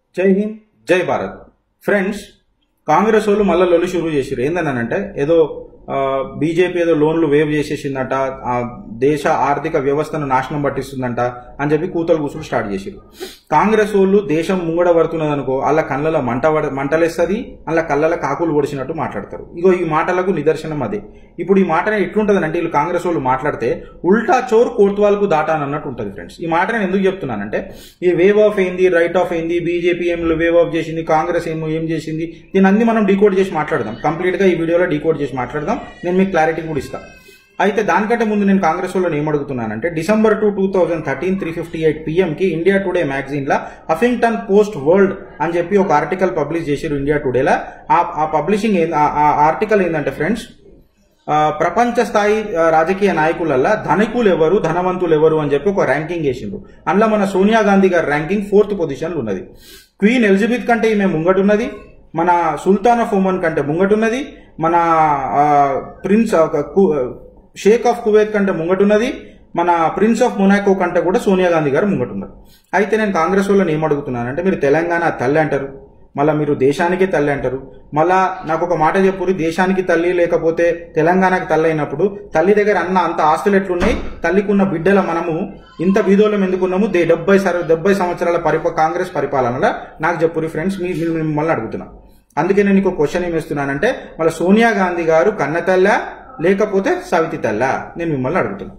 జై హింద్ జై భారత్ ఫ్రెండ్స్ కాంగ్రెస్ వాళ్ళు మళ్ళీ లొల్లి షురూ చేసిరు ఏందనంటే ఏదో బీజేపీ ఏదో లోన్లు వేవ్ చేసేసిందట ఆ దేశ ఆర్థిక వ్యవస్థను నాశనం పట్టిస్తుందంట అని చెప్పి కూతలు కూసులు స్టార్ట్ చేసిరు కాంగ్రెస్ వాళ్ళు దేశం ముంగడ పడుతున్నది అనుకో వాళ్ళ కళ్ళలో మంట పడ- మంటలేస్తుంది వాళ్ళ కళ్ళలో కాకులు పొడిచినట్టు మాట్లాడతారు ఇగో ఈ మాటలకు నిదర్శనం అదే ఇప్పుడు ఈ మాట ఎట్లుంటది అంటే వీళ్ళు కాంగ్రెస్ వాళ్ళు మాట్లాడితే ఉల్టా చోర్ కోర్టువాళ్ళకు దాటా అని అన్నట్టు ఉంటుంది ఫ్రెండ్స్ ఈ మాట నేను ఎందుకు చెప్తున్నానంటే ఈ వేవ్ ఆఫ్ ఏంది రైట్ ఆఫ్ ఏంది బీజేపీ ఏం వేవ్ ఆఫ్ చేసింది కాంగ్రెస్ ఏమో ఏం చేసింది దీని అన్ని మనం డీకోడ్ చేసి మాట్లాడదాం కంప్లీట్ గా ఈ వీడియోలో డీకోడ్ చేసి మాట్లాడదాం నేను మీకు క్లారిటీ కూడా ఇస్తాను అయితే దానికంటే ముందు నేను కాంగ్రెస్ వాళ్ళని ఏమడుగుతున్నానంటే December two two thousand thirteen three fifty eight PM కి ఇండియా టుడే మ్యాగజైన్ లా హఫింగ్టన్ పోస్ట్ వరల్డ్ అని చెప్పి ఒక ఆర్టికల్ పబ్లిష్ చేశారు ఇండియా టుడేలా ఆ పబ్లిషింగ్ ఆ ఆర్టికల్ ఏంటంటే ఫ్రెండ్స్ ఆ, ప్రపంచ స్థాయి ఆ, రాజకీయ నాయకులల్లా ధనికులు ఎవరు ధనవంతులు ఎవరు అని చెప్పి ఒక ర్యాంకింగ్ వేసిండ్రు అందులో మన సోనియా గాంధీ గారి ర్యాంకింగ్ ఫోర్త్ పొజిషన్ ఉన్నది క్వీన్ ఎలిజబెత్ కంటే ఈమె ముంగటున్నది మన సుల్తాన్ ఆఫ్ ఒమన్ కంటే ముంగటున్నది మన ఆ, ప్రిన్స్ ఆ, కు- షేక్ ఆఫ్ కువైత్ కంటే ముంగటున్నది మన ప్రిన్స్ ఆఫ్ మొనాకో కంటే కూడా సోనియా గాంధీ గారు ముంగటున్నారు అయితే నేను కాంగ్రెస్ వాళ్ళని ఏం అడుగుతున్నానంటే మీరు తెలంగాణ తల్లి అంటారు మళ్ళా మీరు దేశానికే తల్లి అంటారు మళ్ళా నాకు ఒక మాట చెప్పురు దేశానికి తల్లి లేకపోతే తెలంగాణకి తల్లి అయినప్పుడు తల్లి దగ్గర అన్న అంత ఆస్తులు ఎట్లున్నాయి తల్లికి ఉన్న బిడ్డల మనము ఇంత బీదోళం ఎందుకున్నాము దే డెబ్బై సర డెబ్బై సంవత్సరాల పరిప కాంగ్రెస్ పరిపాలనలో నాకు చెప్పురు ఫ్రెండ్స్ మీ మీ- మిమ్మల్ని అడుగుతున్నా అందుకే నేను ఇంకో క్వశ్చన్ ఏమి ఇస్తున్నానంటే మళ్ళీ సోనియా గాంధీ గారు కన్న తల్ల లేకపోతే సవితి తల్ల నేను మిమ్మల్ని అడుగుతున్నా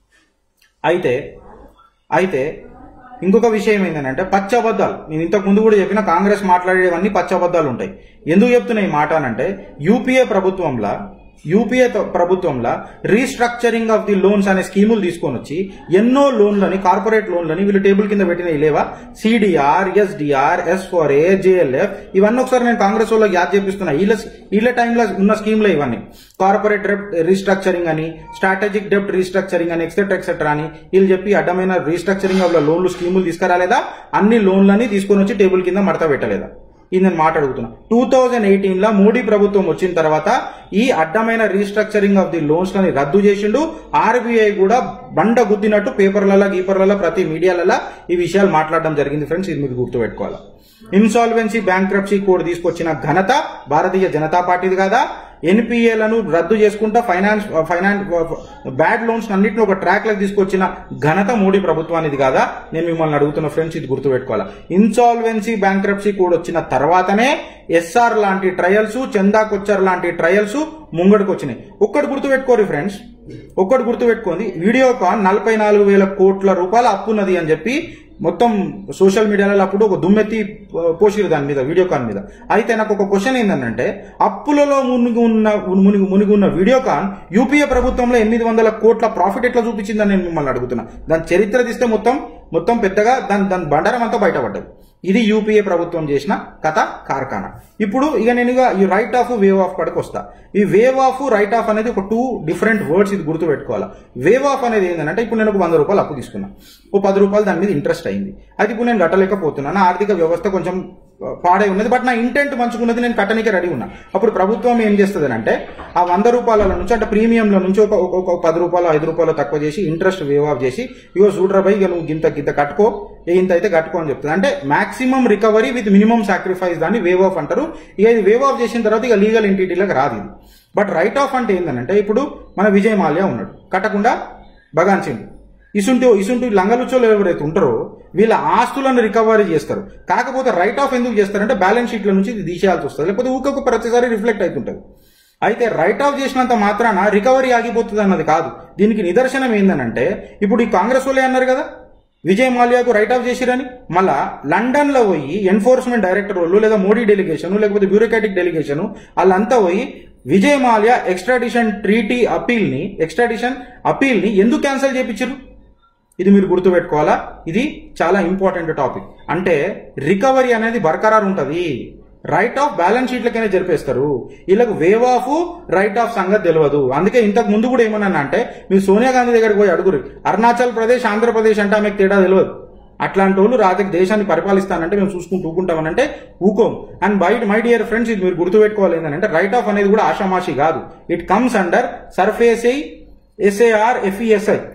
అయితే అయితే ఇంకొక విషయం ఏంటంటే పచ్చ అబద్ధాలు నేను ఇంతకు ముందు కూడా చెప్పిన కాంగ్రెస్ మాట్లాడేవన్నీ పచ్చ అబద్ధాలు ఉంటాయి ఎందుకు చెప్తున్నా ఈ మాట అనంటే యూపీఏ ప్రభుత్వంలో యూపీఏ త- ప్రభుత్వంలో రీస్ట్రక్చరింగ్ ఆఫ్ ది లోన్స్ అనే స్కీములు తీసుకొని వచ్చి ఎన్నో లోన్లని కార్పొరేట్ లోన్లని వీళ్ళు టేబుల్ కింద పెట్టిన లేవా CDR SDR S four A JLF ఇవన్నీ ఒకసారి నేను కాంగ్రెస్ వాళ్ళకి యాద్ చేపిస్తున్నా వీళ్ళ వీళ్ళ టైంలో ఉన్న స్కీమ్లో ఇవన్నీ కార్పొరేట్ డెప్ట్ రీస్ట్రక్చరింగ్ అని స్ట్రాటజిక్ డెప్ట్ రీస్ట్రక్చరింగ్ అని ఎక్సెట్రా ఎక్సెట్రా అని వీళ్ళు చెప్పి అడ్డమైన రీస్ట్రక్చరింగ్ ఆఫ్ లోన్లు స్కీములు తీసుకురాలేదా అన్ని లోన్లని తీసుకొని వచ్చి టేబుల్ కింద మడత పెట్టలేదా ఇది నేను మాట్లాడుతున్నా టూ థౌజండ్ ఎయిటీన్ లో మోడీ ప్రభుత్వం వచ్చిన తర్వాత ఈ అడ్డమైన రీస్ట్రక్చరింగ్ ఆఫ్ ది లోన్స్ లని రద్దు చేసిండు ఆర్బీఐ కూడా బండ గుద్దినట్టు పేపర్లలో గీపర్లలో ప్రతి మీడియాలలో ఈ విషయాలు మాట్లాడడం జరిగింది ఫ్రెండ్స్ ఇది మీరు గుర్తుపెట్టుకోవాలి ఇన్సాల్వెన్సీ బ్యాంక్రప్సీ కోడ్ తీసుకొచ్చిన ఘనత భారతీయ జనతా పార్టీది కాదా ఎన్పిఏలను రద్దు చేసుకుంటా ఫైనాన్స్ ఫైనాన్స్ బ్యాడ్ లోన్స్ అన్నింటిని ఒక ట్రాక్ లకు తీసుకొచ్చిన ఘనత మోడీ ప్రభుత్వానిది కాదా నేను మిమ్మల్ని అడుగుతున్న ఫ్రెండ్స్ ఇది గుర్తుపెట్టుకోవాలి ఇన్సాల్వెన్సీ బ్యాంక్రప్సీ కోడ్ వచ్చిన తర్వాతనే ఎస్ఆర్ లాంటి ట్రయల్స్ చందా కొచ్చర్ లాంటి ట్రయల్స్ ముంగడికి వచ్చినాయి ఒక్కటి గుర్తుపెట్టుకోరు ఫ్రెండ్స్ ఒక్కటి గుర్తుపెట్టుకోండి వీడియోకాన్ నలభై నాలుగు వేల కోట్ల రూపాయల అప్పున్నది అని చెప్పి మొత్తం సోషల్ మీడియాలో అప్పుడు ఒక దుమ్మెత్తి పోసిరు దాని మీద వీడియోకాన్ మీద అయితే నాకు ఒక క్వశ్చన్ ఏంటంటే అప్పులలో మునిగి ఉన్న మునిగి మునిగి ఉన్న వీడియోకాన్ యూపీఏ ప్రభుత్వంలో ఎనిమిది వందల కోట్ల ప్రాఫిట్ ఎట్లా చూపించిందని నేను మిమ్మల్ని అడుగుతున్నా దాని చరిత్ర తీస్తే మొత్తం మొత్తం పెద్దగా దాని దాని బండారం అంతా బయటపడ్డది ఇది యూపీఏ ప్రభుత్వం చేసిన కథ కార్ఖానా ఇప్పుడు ఇక నేను ఇక ఈ రైట్ ఆఫ్ వేవ్ ఆఫ్ కడకు వస్తా ఈ వేవ్ ఆఫ్ రైట్ ఆఫ్ అనేది ఒక టూ డిఫరెంట్ వర్డ్స్ ఇది గుర్తు పెట్టుకోవాలి వేవ్ ఆఫ్ అనేది ఏంటంటే ఇప్పుడు నేను ఒక వంద రూపాయలు అప్పు తీసుకున్నా ఓ పది రూపాయలు దాని మీద ఇంట్రెస్ట్ అయింది అది ఇప్పుడు నేను కట్టలేకపోతున్నాను ఆర్థిక వ్యవస్థ కొంచెం ఆ, పాడై ఉన్నది బట్ నా ఇంటెంట్ మంచుకున్నది నేను కట్టనికే రెడీ ఉన్నా అప్పుడు ప్రభుత్వం ఏం చేస్తుంది అంటే ఆ వంద రూపాయల నుంచి అంటే ప్రీమియంల నుంచి ఒక ఒక- ఒక పది రూపాయలు ఐదు రూపాయలు తక్కువ చేసి ఇంట్రెస్ట్ వేవ్ ఆఫ్ చేసి ఇగో చూడరా బై ఇక నువ్వు గింత గింత కట్టుకో ఏ ఇంత అయితే కట్టుకో అని చెప్తుంది అంటే maximum recovery with minimum sacrifice దాన్ని వేవ్ ఆఫ్ అంటారు ఇక ఇది వేవ్ ఆఫ్ చేసిన తర్వాత ఇక లీగల్ ఎంటిటీలకు రాదు ఇది బట్ రైట్ ఆఫ్ అంటే ఏంటంటే ఇప్పుడు మన విజయ్ మాల్యా ఉన్నాడు కట్టకుండా బగాన్సిండు ఇసుంటి ఇసుంటి లంగలుచ్చోలు ఎవరైతే ఉంటారో వీళ్ళ ఆస్తులను రికవరీ చేస్తారు కాకపోతే రైట్ ఆఫ్ ఎందుకు చేస్తారంటే బ్యాలెన్స్ షీట్ల నుంచి ఇది తీసేయాల్సి వస్తుంది లేకపోతే ఊకొక ప్రతిసారి రిఫ్లెక్ట్ అవుతుంటది అయితే రైట్ ఆఫ్ చేసినంత మాత్రాన రికవరీ ఆగిపోతుంది అన్నది కాదు దీనికి నిదర్శనం ఏందనంటే ఇప్పుడు ఈ కాంగ్రెస్ వాళ్ళే అన్నారు కదా విజయ్ మాల్యాకు రైట్ ఆఫ్ చేసిరని మళ్ళా లండన్ లో పోయి ఎన్ఫోర్స్మెంట్ డైరెక్టర్ వాళ్ళు లేదా మోడీ డెలిగేషన్ లేకపోతే బ్యూరోక్రాటిక్ డెలిగేషన్ వాళ్ళంతా పోయి Vijay Mallya extradition treaty appeal ని ఎక్స్ట్రాడిషన్ అపీల్ ని ఎందుకు క్యాన్సిల్ చేయించారు ఇది మీరు గుర్తుపెట్టుకోవాలా ఇది చాలా ఇంపార్టెంట్ టాపిక్ అంటే రికవరీ అనేది బర్కరార్ ఉంటది రైట్ ఆఫ్ బ్యాలెన్స్ షీట్లకైనా జరిపేస్తారు వీళ్ళకు వేవ్ ఆఫ్ రైట్ ఆఫ్ సంగతి తెలియదు అందుకే ఇంతకు ముందు కూడా ఏమన్నా అంటే మీరు సోనియా గాంధీ దగ్గరికి పోయి అడుగురు అరుణాచల్ ప్రదేశ్ ఆంధ్రప్రదేశ్ అంటే ఆమెకు తేడా తెలియదు అట్లాంటి వాళ్ళు రాజకీయ దేశాన్ని పరిపాలిస్తానంటే మేము చూసుకుంటూ ఊకుంటామనంటే ఊకోం అండ్ బయట మై డియర్ ఫ్రెండ్స్ ఇది మీరు గుర్తుపెట్టుకోవాలి ఏంటంటే రైట్ ఆఫ్ అనేది కూడా ఆషామాషి కాదు it comes under surface SAR FESI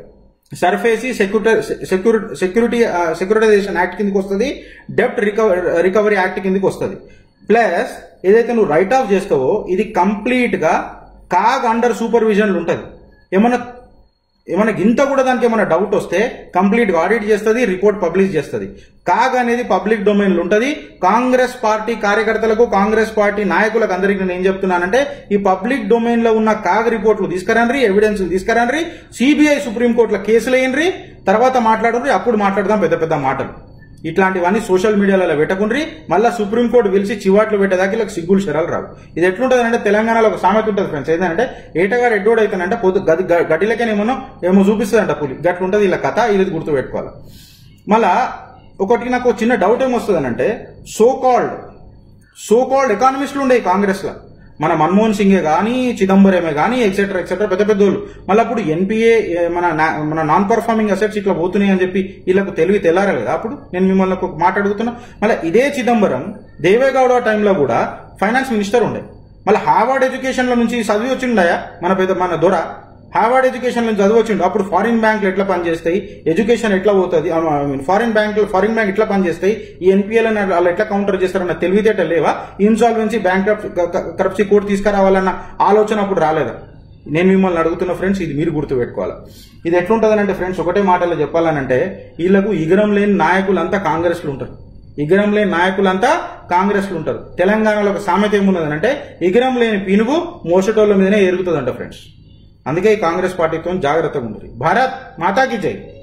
SARFAESI security security securitization act కిందకి వస్తుంది డెప్ట్ రికవరీ రికవరీ యాక్ట్ కిందకి వస్తుంది ప్లస్ ఏదైతే నువ్వు రైట్ ఆఫ్ చేస్తావో ఇది కంప్లీట్ గా కాగ్ అండర్ సూపర్విజన్ ఉంటుంది ఏమన్నా ఏమైనా ఇంత కూడా దానికి ఏమైనా డౌట్ వస్తే కంప్లీట్ గా ఆడిట్ చేస్తుంది రిపోర్ట్ పబ్లిష్ చేస్తుంది కాగ్ అనేది పబ్లిక్ డొమైన్ లో ఉంటుంది కాంగ్రెస్ పార్టీ కార్యకర్తలకు కాంగ్రెస్ పార్టీ నాయకులకు అందరికీ నేను ఏం చెప్తున్నానంటే ఈ పబ్లిక్ డొమైన్ లో ఉన్న కాగ్ రిపోర్ట్లు తీసుకురండి ఎవిడెన్స్ తీసుకురండి సిబిఐ సుప్రీంకోర్టులో కేసులు వేయండి తర్వాత మాట్లాడండి అప్పుడు మాట్లాడదాం పెద్ద పెద్ద మాటలు ఇట్లాంటివన్నీ సోషల్ మీడియాలో పెట్టకుండ్రి మళ్ళీ సుప్రీంకోర్టు పిలిచి చివాట్లు పెట్టేదాకా ఇలా సిగ్గులు శరాలు రావు ఇది ఎట్లుంటది అంటే తెలంగాణలో ఒక సామెత ఉంటుంది ఫ్రెండ్స్ ఏంటంటే ఏటగాడు ఎడ్డోడు అయితేనంటే పొద్దు గది గడ్డిలకేనేమో ఏమో చూపిస్తుందంట పులి గట్లుంటది ఇలా కథ ఇది గుర్తు పెట్టుకోవాలి మళ్ళా ఒకటి నాకు చిన్న డౌట్ ఏమొస్తుందనంటే సో కాల్డ్ సో కాల్డ్ ఎకానమిస్టులు ఉండే కాంగ్రెస్ లో మన మన్మోహన్ సింగే కానీ చిదంబరమే కానీ ఎక్సెట్రా ఎక్సెట్రా పెద్ద పెద్దోళ్ళు మళ్ళీ అప్పుడు ఎన్పిఏ మన నా- మన నాన్ పర్ఫార్మింగ్ అసెట్స్ ఇట్లా పోతున్నాయి అని చెప్పి వీళ్ళకు తెలివి తెల్లారాలి కదా అప్పుడు నేను మిమ్మల్ని ఒక మాట అడుగుతున్నా మళ్ళీ ఇదే చిదంబరం దేవేగౌడ టైంలో కూడా ఫైనాన్స్ మినిస్టర్ ఉండే మళ్ళీ హార్వర్డ్ ఎడ్యుకేషన్ లో నుంచి చదివి వచ్చిండయా మన పెద్ద మన దొర హార్వర్డ్ ఎడ్యుకేషన్ నుంచి చదివచ్చిండు అప్పుడు ఫారిన్ బ్యాంకులు ఎట్లా పనిచేస్తాయి ఎడ్యుకేషన్ ఎట్లా పోతుంది ఫారిన్ బ్యాంక్ ఫారిన్ బ్యాంక్ ఎట్లా పనిచేస్తాయి ఈ ఎన్పిఎల్ వాళ్ళు ఎట్లా కౌంటర్ చేస్తారన్న తెలివితేట లేవా ఇన్సాల్వెన్సీ బ్యాంక్ కరప్సీ కోర్టు తీసుకురావాలన్న ఆలోచన అప్పుడు రాలేదా నేను మిమ్మల్ని అడుగుతున్న ఫ్రెండ్స్ ఇది మీరు గుర్తు పెట్టుకోవాలి ఇది ఎట్లుంటదనంటే ఫ్రెండ్స్ ఒకటే మాటలో చెప్పాలనంటే వీళ్ళకు ఇగరం లేని నాయకులంతా కాంగ్రెస్లు ఉంటారు ఇగరం లేని నాయకులంతా కాంగ్రెస్లు ఉంటారు తెలంగాణలో ఒక సామెత ఏమున్నదనంటే ఇగరం లేని పినుగు మోసటోళ్ళ మీదనే ఎరుగుతుందంట ఫ్రెండ్స్ అందుకే ఈ కాంగ్రెస్ పార్టీతో జాగ్రత్తగా ఉంటుంది భారత్ మాతాకి జై